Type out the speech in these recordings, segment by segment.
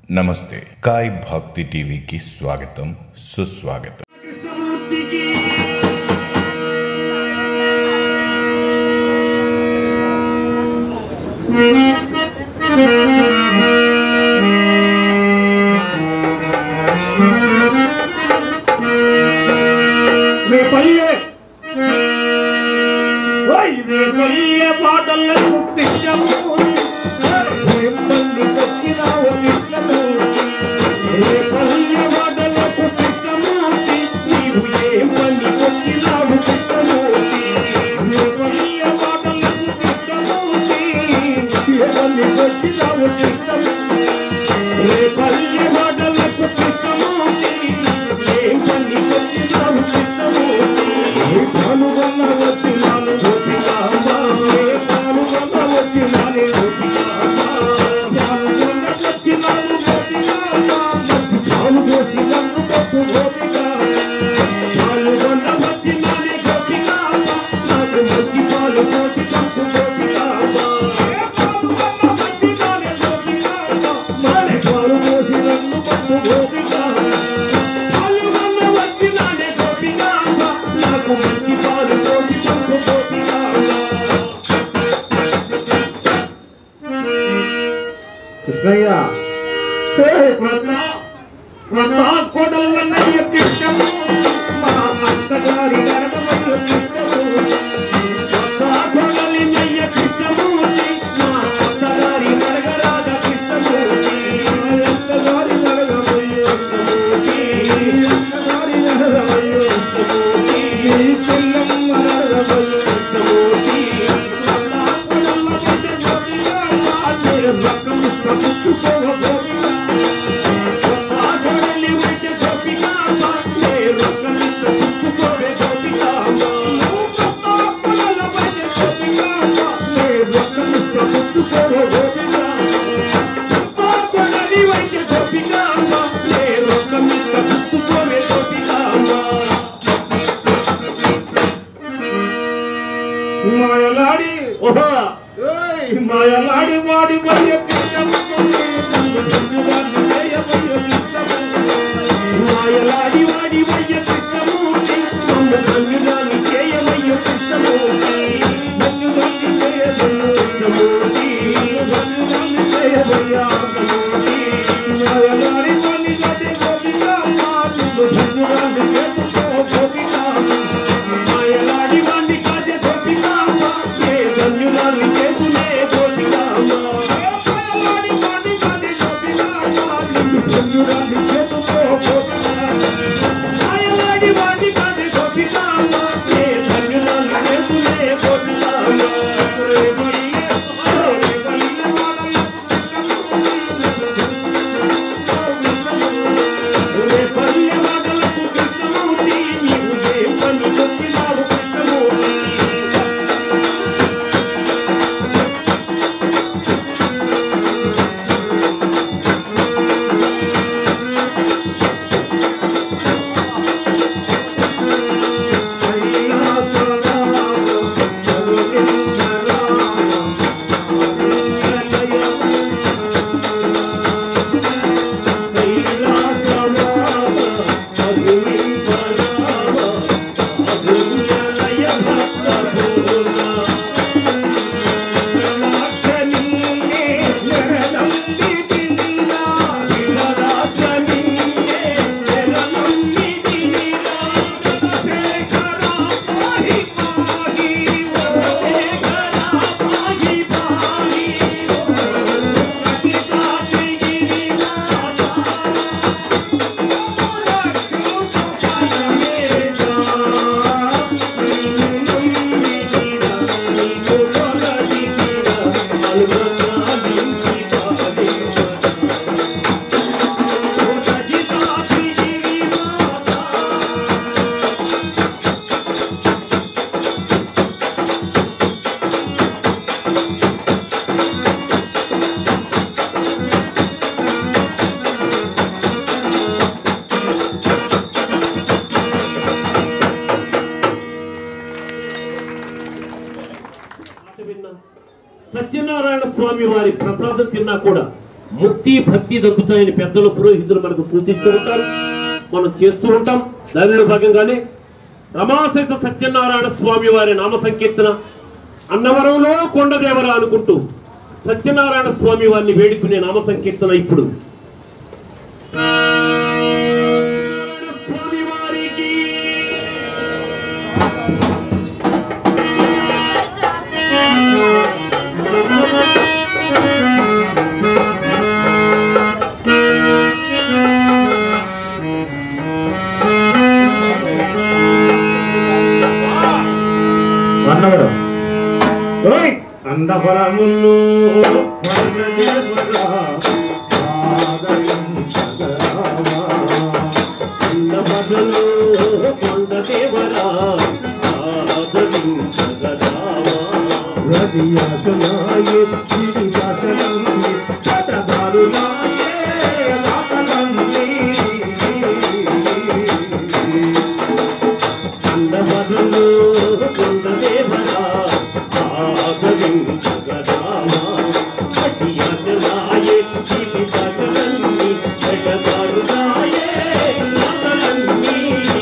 నమస్తే కాయ్ భక్తి టీవీకి స్వాగతం సుస్వాగతం కృష్ణమూర్తికి రేపయ్యే ఓయ్ రేపయ్యే పాటలకు కృష్ణము రేపల్లి వచ్చినావు కృష్ణమూర్తి రేపయ్యే పాటలకు కృష్ణమూర్తి నీవు ఏ పని వచ్చినావు కృష్ణమూర్తి రేపయ్యే పాటలకు కృష్ణమూర్తి ఏ పని వచ్చినావు కృష్ణమూర్తి రేపల్లి పాటలకు కృష్ణమూర్తి ఏ పని వచ్చినావు కృష్ణమూర్తి ఏ పాలుగొన్న వచ్చినాను గోపికాంబ ఏ పాలుగొన్న వచ్చినానే గోపికాంబ పాలుగొన్న వచ్చినాను గోపికాంబ మంచి పాలు పోసి నన్ను కొట్టు గోపికాంబ పాలుగొన్న వచ్చినానే గోపికాంబ నాకు మంచి పాలు పోసి కొట్టు గోపికాంబ పాలుగొన్న వచ్చినానే గోపికాంబ మానే పాలు పోసి నన్ను కొట్టు గోపికాంబ పాలుగొన్న వచ్చినానే గోపికాంబ నాకు మంచి పాలు పోసి కొట్టు గోపికాంబ కృష్ణయ్య కొడల్లన్నయ్య కృష్ణము మా అత్తగారి నరకమయ్య కృష్ణము కొడలినయ్య కృష్ణమూర్తి మా అత్తగారి నరగరాజ కృష్ణమూర్తి అత్తగారి నరగమయ్య కృష్ణమూర్తి అత్తగారి నరగమయ్య కృష్ణమూర్తి చెల్లమ్మ నరగమయ్య కృష్ణమూర్తి కొడల్ల పడ్డ గోపిగా మాటే రకము కపుచ్చుకోవ గోపిగా ఆగడలి వెంట గోపిగా మాటే రకము కపుచ్చుకోవే గోపిగా కొడల్ల పడ్డ గోపిగా మాటే రకము కపుచ్చుకోవ గోపిగా ఆగడలి వెంట గోపిగా మాటే రకము కపుచ్చుకోవే గోపిగా మాయలాడి ఓహో ఏయ్ మాయలాడి వాడి వయ్య కృష్ణము మాయలాడి వాడి వయ్య కృష్ణమూర్తి నన్ను కన్నుదాన్ని చేయవయ్య కృష్ణమూర్తి నన్ను దాన్ని చేయవయ్య కృష్ణమూర్తి నన్ను దాన్ని చేయవయ్య కృష్ణమూర్తి మాయలాడి వాడి గది గోపిక మాను కన్నుదాన్ని చేసుకో గోపిక మాయలాడి వాడి గది గోపిక ఏ కన్నుదాన్ని చేసునే గోపిక మాయలాడి వాడి గది గోపిక మాను కన్నుదాన్ని చేసుకో గోపిక మాయలాడి వాడి గది గోపిక ఏ కన్నుదాన్ని చేసునే గోపిక రే బలియే రే బలియే వాడల్ల రే బలియే వాడలకు కృష్ణమూర్తి నీవు ఏ పని వచ్చినావు కృష్ణమూర్తి సత్యనారాయణ స్వామి వారి ప్రసాదం తిన్నా కూడా ముక్తి భక్తి దక్కుతాయని పెద్దలు పురోహితులు మనకు సూచిస్తూ ఉంటారు మనం చేస్తూ ఉంటాం దానిలో భాగంగానే రమాసహిత సత్యనారాయణ స్వామి వారి నామ సంకీర్తన అన్నవరంలో కొండదేవర అనుకుంటూ సత్యనారాయణ స్వామి వారిని వేడుకునే నామ సంకీర్తన ఇప్పుడు స్వామి వారికి అన్నవరం ఓయ్ అందవరములు వరదదేవరా, ఆదరించగరావా. అన్నవరంలో కొండదేవరా ఆదరించగరావా. రదియాసనాయే, గిరిదాసనాయే, పటదారులాయే, లాటలన్నీ. అందవరలో కొండదేవరా ఆదరించగరావా. అడియాచలాయే జీవితాచలన్నీ జగదారులాయే లాటలన్నీ.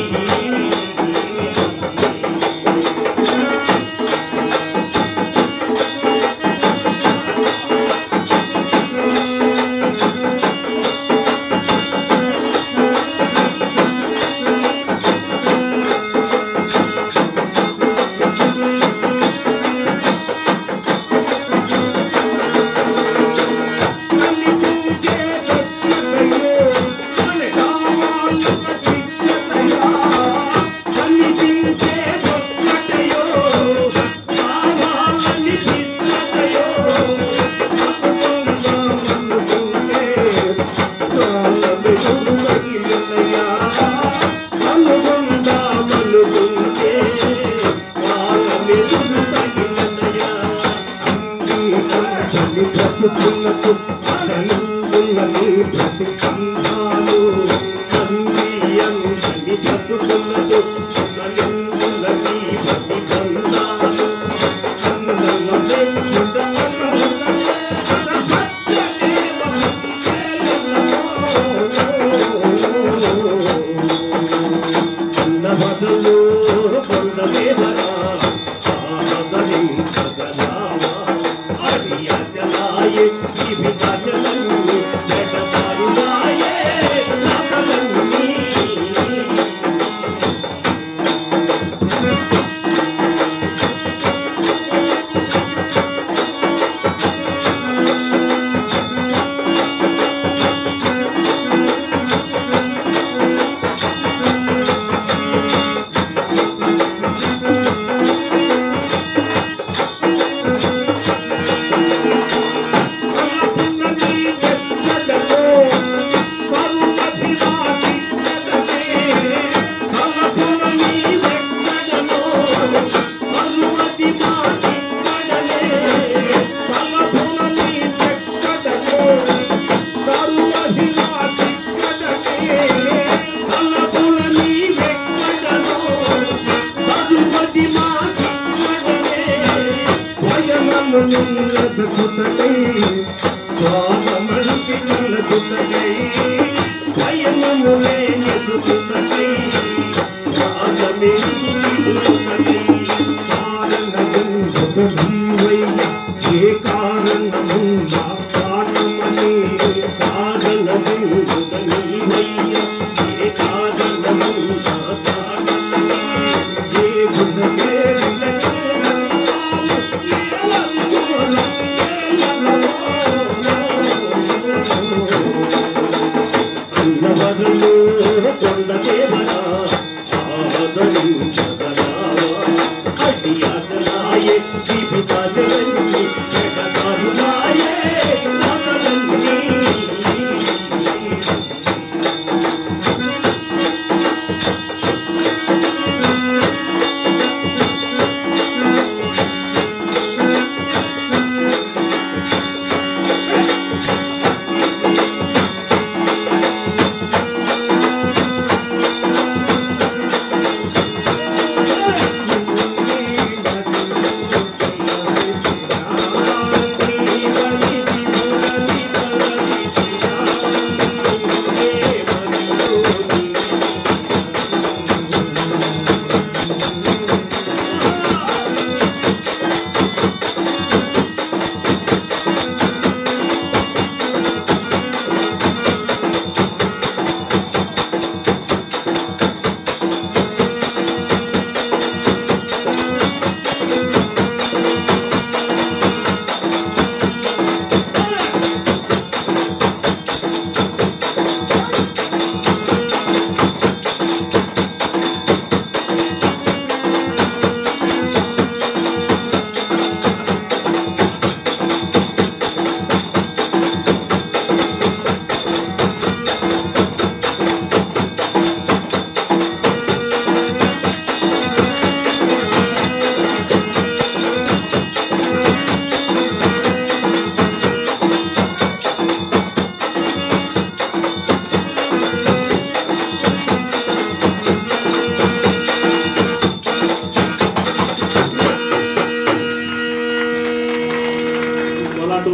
ఏ కారణమున్నా కారణమని ఏ గుణకే జీవితాలన్నీ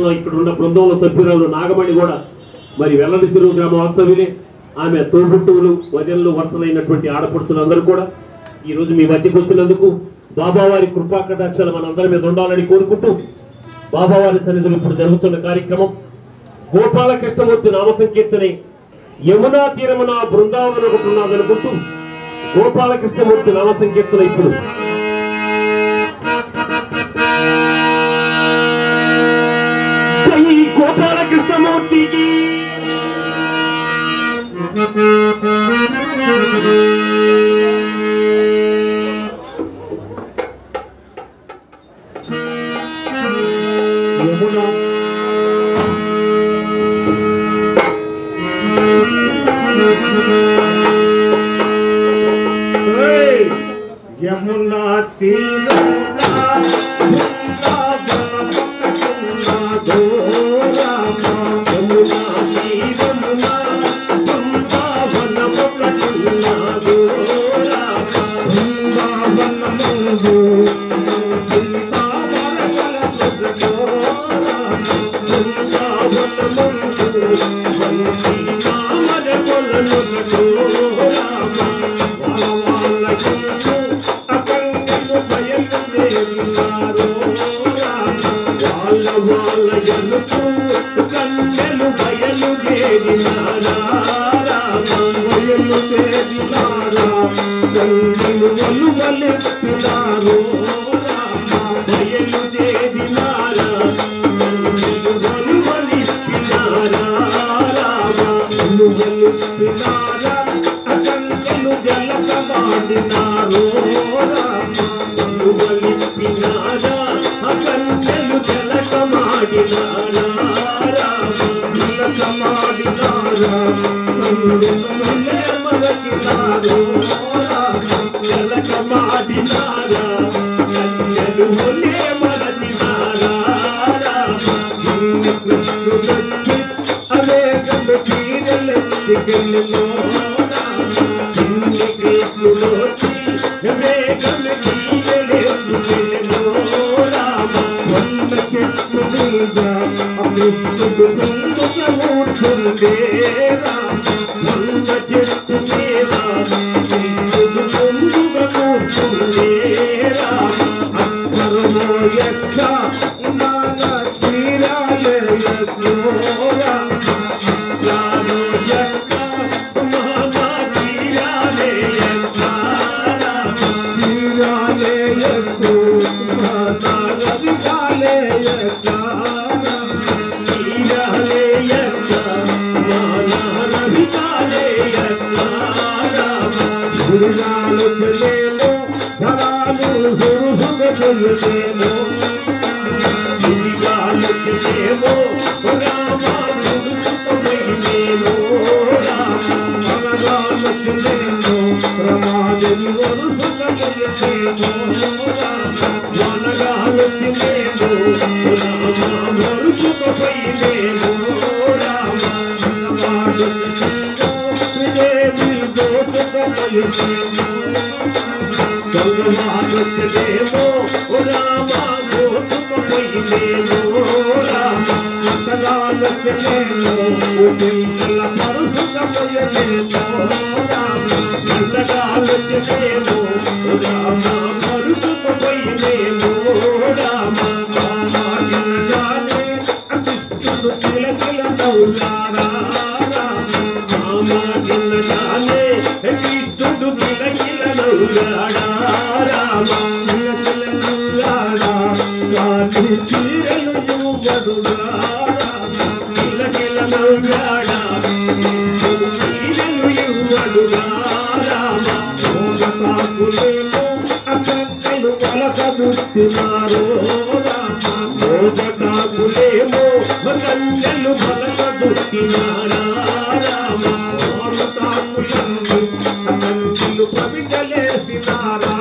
బృందంలో ఇక్కడ ఉన్న బృందంలో సభ్యురాలు నాగమణి కూడా మరి వెల్లడి చెరువు గ్రామ వాస్తవ్యులే ఆమె తోబుట్టువులు వదనలు వరుసలైనటువంటి ఆడపడుచులందరూ కూడా ఈ రోజు మీ మధ్యకు వచ్చినందుకు బాబావారి కృపా కటాక్షాలు మనందరి మీద ఉండాలని కోరుకుంటూ బాబావారి సన్నిధిలో ఇప్పుడు జరుగుతున్న కార్యక్రమం గోపాలకృష్ణమూర్తి నామ సంకీర్తనే యమునా తీరమున బృందావనం ఒకటి ఉన్నదనుకుంటూ గోపాలకృష్ణమూర్తి నామ సంకీర్తన ఇప్పుడు జై గోపాలకృష్ణమూర్తికి యమున ఏయ్! యమునా తీరున యమునా తీరమున బృందావనమునకున్నాడు బృందావనముందు కన్నెలు బయలు దేవినారా బయలు దేవినారా కన్నెలు వలు వలెత్తినారు బయలు దేవినారా కన్నెలు వలు వలెత్తినారా వలు వలెత్తినారా కన్నెలు జలకమాడినారు వలు వలెత్తినారా కన్నెలు జలకమాడినారా జలకమాడినారా కన్నెలు మలకినారు జలకమాడినారా కన్నెలు ఒలే మలకినారా కృష్ణుడొచ్చి అనేకము చీరలెత్తికెళ్ళినో చిన్ని కృష్ణుడొచ్చి అనేకము చీరలెత్తికెళ్ళినో వంద చెట్లు మీద ఆ కృష్ణుడు ముందుగా కూర్చుండే వంద చెట్టు మీద కృష్ణుడు ముందుగా కూర్చుండే అక్కరమో ఎక్క నాన్న చీరాలే ఎక్లోరా నాను ఎక్క మామ చీరాలే ఎక్క చీరాలే ఎక్కు నాన్న రవికాలే ఎక్క చీరాలే ఎక్క నాన్న రవికాలే ఎక్క గురుగాలు చెలేమో ధరాలు సురుసుగా చెల్లేమో గురుగాలు చెలేమో రామ గురుసుకుపోయినేమో రామగాలు చెలేమో ప్రమాదని వరుసుగా చెల్లేమో వనగాలు చెలేమో రామ వరుసుకుపోయినేమో రామ శ్రీదేవి దోషకమయునేమో కల్వానుదేవో రామ గోతుకపోయినేమో రామ అంతగాలొచ్చనేమో ఉసిల్ల పరుసుకపోయనేమో రామ అంతగాలొచ్చనేమో రామ పరుసుకపోయినేమో రామ రామాజనగానే అతిష్ఠుడు కిల కిల నవ్వులారా రామాజనగానే అతిష్ఠుడు కిల కిల నవ్వులాడా రామ కిల కిల నవ్వులాడా వాటి చీరలు ఇవ్వడులారా కిల కిల నవ్వులాడా చీరలు ఇవ్వడులారా మోగతాకులేమో అక్కలు పలకదుస్తున్నారు మోగతాకులేమో కన్నెలు పలకదుస్తున్నారా మోగతాకులందు కన్నెలు కవితలేసినారా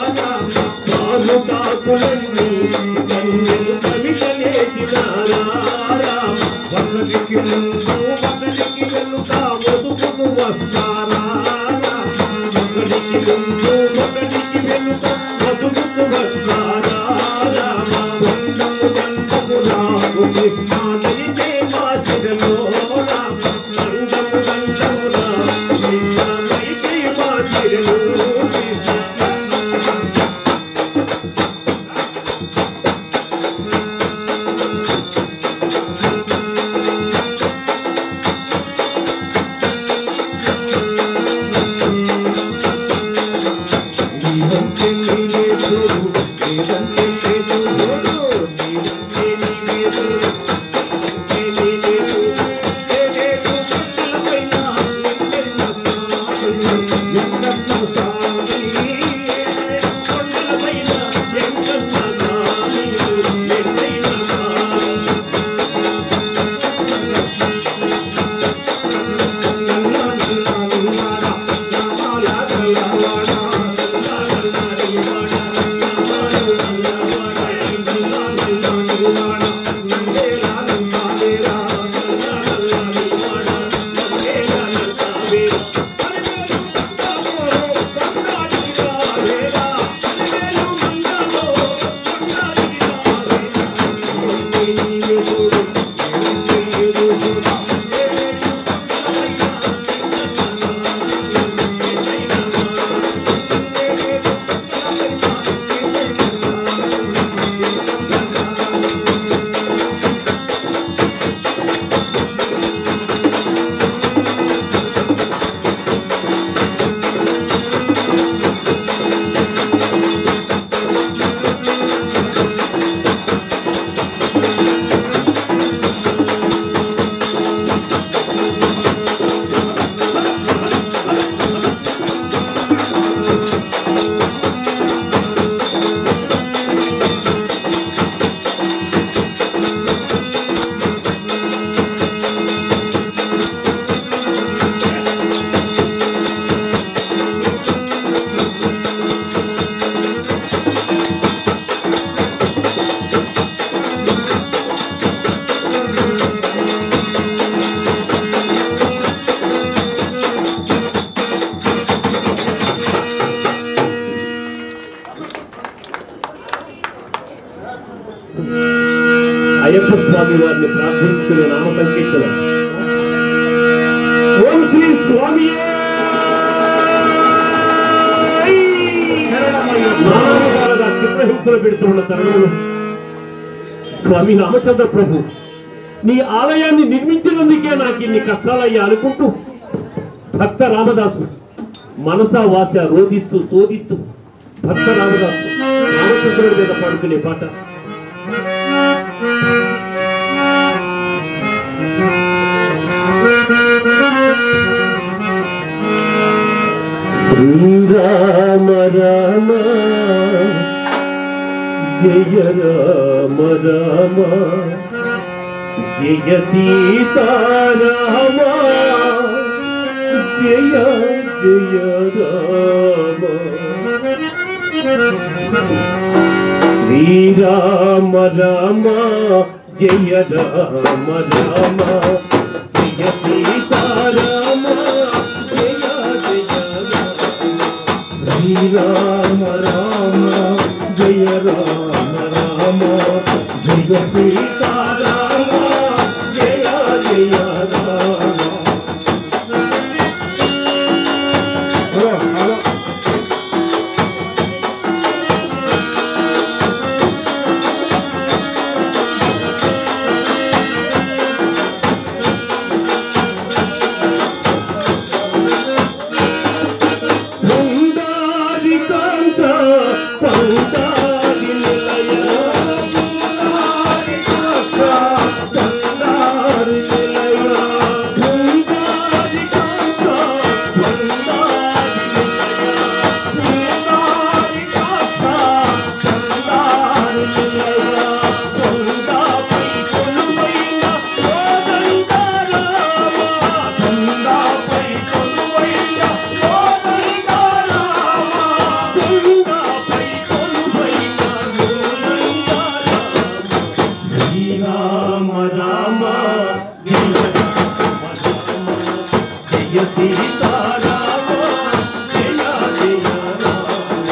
మోగతాకులందు కన్నెలు కవితలేసినారా ఒకరికి ముందు ఒకరికి వెనుక ఒదుకును వస్తారా ఒకరికి ముందు ఒకరికి వెనుక ఒదుకును వస్తారా కొండము దండము రాకు కృష్ణ స్వామి వారిని ప్రార్థించుకునే నామ సంకీర్తన ఓం శ్రీ స్వామి నానాలుగా చిత్రహింసలు పెడుతున్న తరుణంలో స్వామి రామచంద్ర ప్రభు నీ ఆలయాన్ని నిర్మించినందుకే నాకు ఇన్ని కష్టాలయ్యా అనుకుంటూ భక్త రామదాసు మనసా వాస రోధిస్తూ శోధిస్తూ భక్త రామదాసు రామచంద్రుడి మీద పాడుకునే పాట శ్రీరామ రామ జయ రామ రామ జయ సీతారామ జయ జయ రామ శ్రీరామ రామ జయ రామ రామ జయ సీతారామ జయ జయ రామ శ్రీరామ రామ జయ రామ రామ జయ సీతారామ జయ జయ రామ హలో హలో పొందాది కాంచ పొందాది నిలయ పొందాది కాంచ పొందాది నిలయ పొందాది కాంచ పొందాది నిలయ పొందాది కాంచ పొందాది నిలయ పొందాపై కొలువైన కోదండరామ పొందాపై కొలువైన కోదండరామ పొందాపై కొలువైన కోదండరామ శ్రీరామ రామ జయ రామ రామ జయ సీతారామ జయ జయ రామ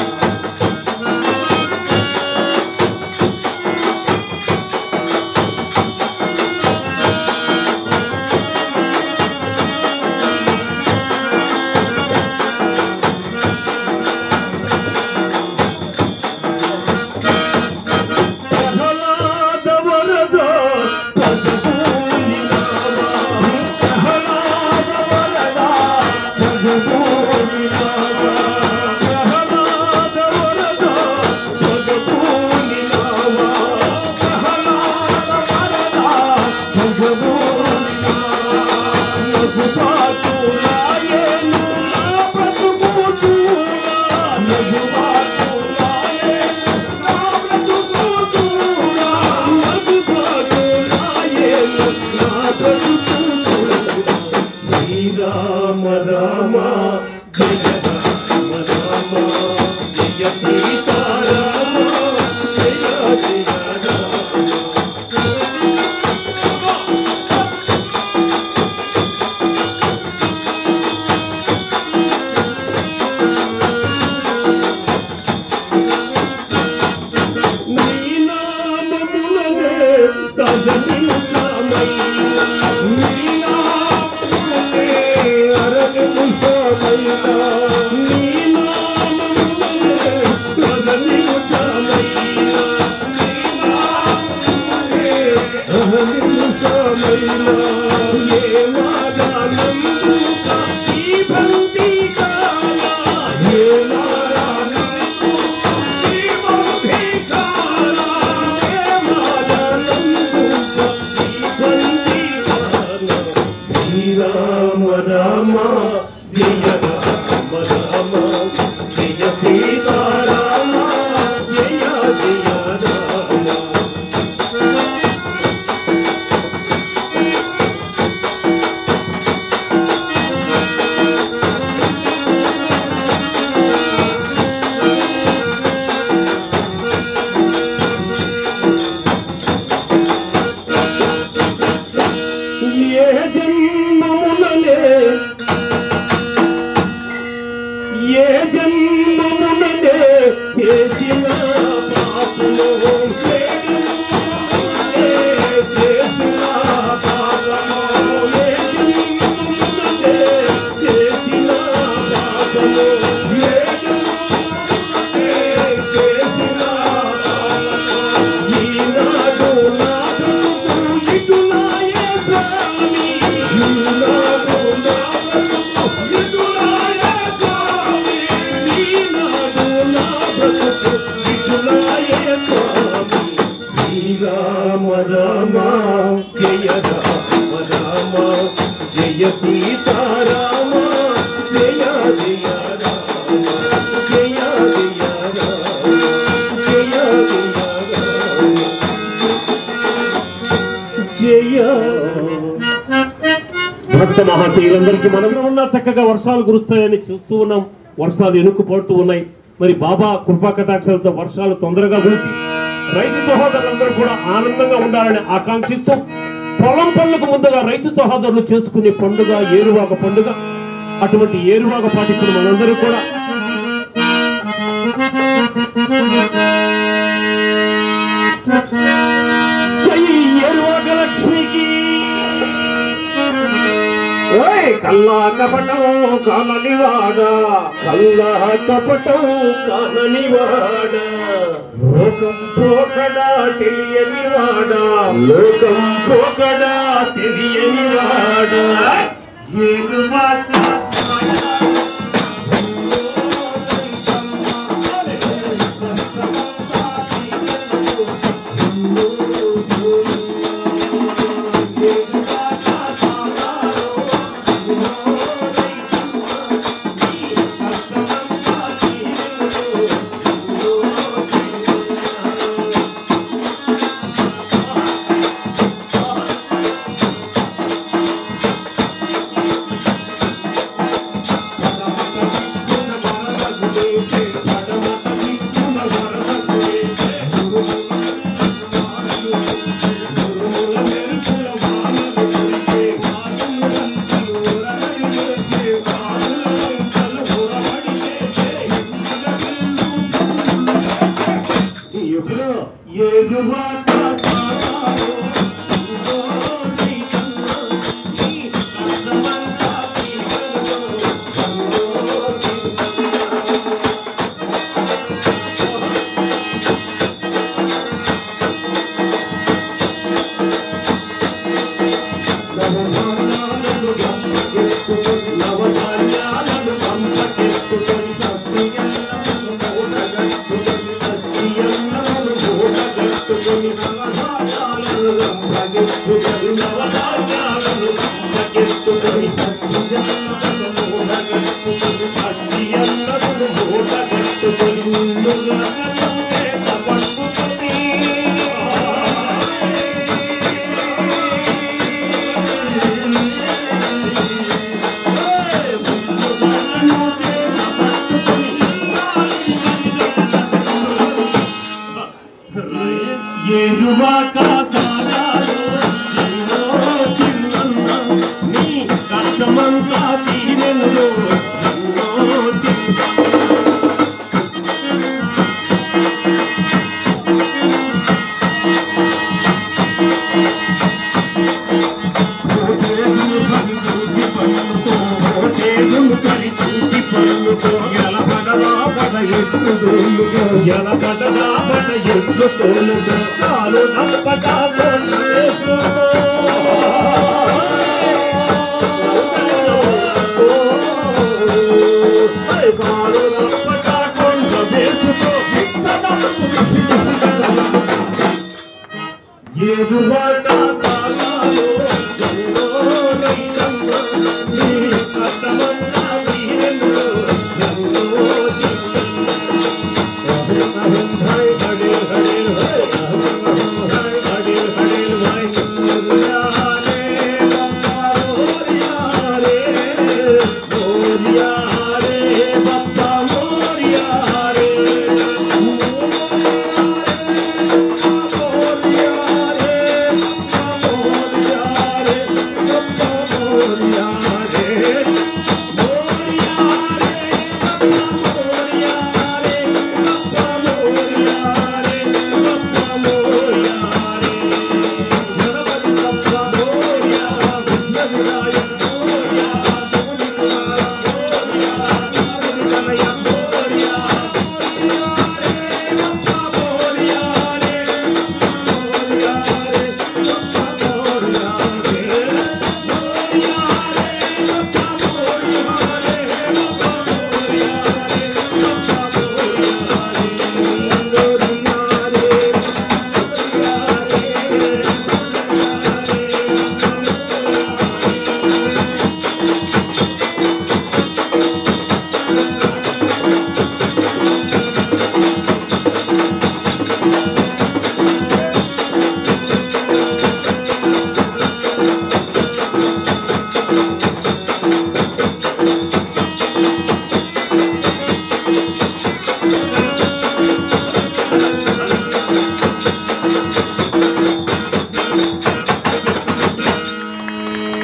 ప్రహ్లాద వరద పదపూని నామ ప్రహ్లాద వరద పదపూని నామ ప్రహ్లాద వరద పదపూని నామ ప్రహ్లాద వరద పదపూని నామ నగు పాతులాయేను నా బ్రతుకు చూడా నగు పాతులాయేను నా బ్రతుకు చూడా నగు పాతులాయేను నా బ్రతుకు చూడా శ్రీరామ రామ జయ రామ రామ జయ సీతారామ జయ జయ రామ నీ నామముననే తదనించమైన నీ నామముననే అరనించమైన నీ నామముననే తదనించమైన నీ నామముననే అరనించమైన ఏ మాదానందుక ఈ బందీ కాల ఏ మాదానందుక శ్రీరామ రామ జయ రామ రామ జయ సీతారామ జయ జయ రామ ఏ జన్మముననే సీతారామ జయ జయ రామ జయ జయ రామ జయ జయ రామ జయ భక్త మహాశయులందరికీ మనలో ఉన్న చక్కగా వర్షాలు కురుస్తాయని చూస్తూ ఉన్నాం వర్షాలు ఎనుక్కు పడుతూ ఉన్నాయి మరి బాబా కృపా కటాక్షాలతో వర్షాలు తొందరగా కురిచి రైతు సహోదరులందరూ కూడా ఆనందంగా ఉండాలని ఆకాంక్షిస్తూ పొలం పనులకు ముందుగా రైతు సహోదరులు చేసుకునే పండుగ ఏరువాక పండుగ అటువంటి ఏరువాక పాటి ఇప్పుడు మనందరూ కూడా జై ఏరువాక లక్ష్మికి ఓయ్ కల్లా కపటం కాననివాడా కల్లా కపటం కాననివాడా లోకం పోకడా తెలియనివాడా లోకం పోకడా తెలియనివాడా ఏడు మాట ఎప్పుడు ఏడు మాట ఏరువాక తాళాలు ఎన్నో చిన్నన్న నీ కష్టమంతా తీరెను ఎన్నో చిన్న ఓటేగులు సరి చూసి పన్నుతో ఓటేగులు సరి చూసి పన్నుతో ఎలబడలా పడ ఎక్కుదోలుగా ఎలబడలా పడ ఎక్కుదోలుగా చాలు నమ్మటా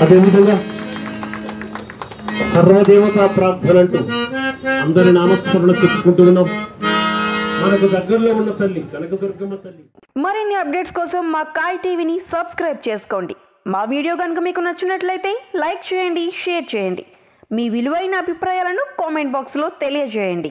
అదేవిధంగా సర్వదేవతా ప్రార్థన అంటూ అందరి నామస్మరణ చెప్పుకుంటూ ఉన్నాం మనకు దగ్గరలో ఉన్న తల్లి కనకదుర్గమ్మ తల్లి మరిన్ని అప్డేట్స్ కోసం మా కాయ్ టీవీని సబ్స్క్రైబ్ చేసుకోండి మా వీడియో కనుక మీకు నచ్చినట్లయితే లైక్ చేయండి షేర్ చేయండి మీ విలువైన అభిప్రాయాలను కామెంట్ బాక్స్లో తెలియజేయండి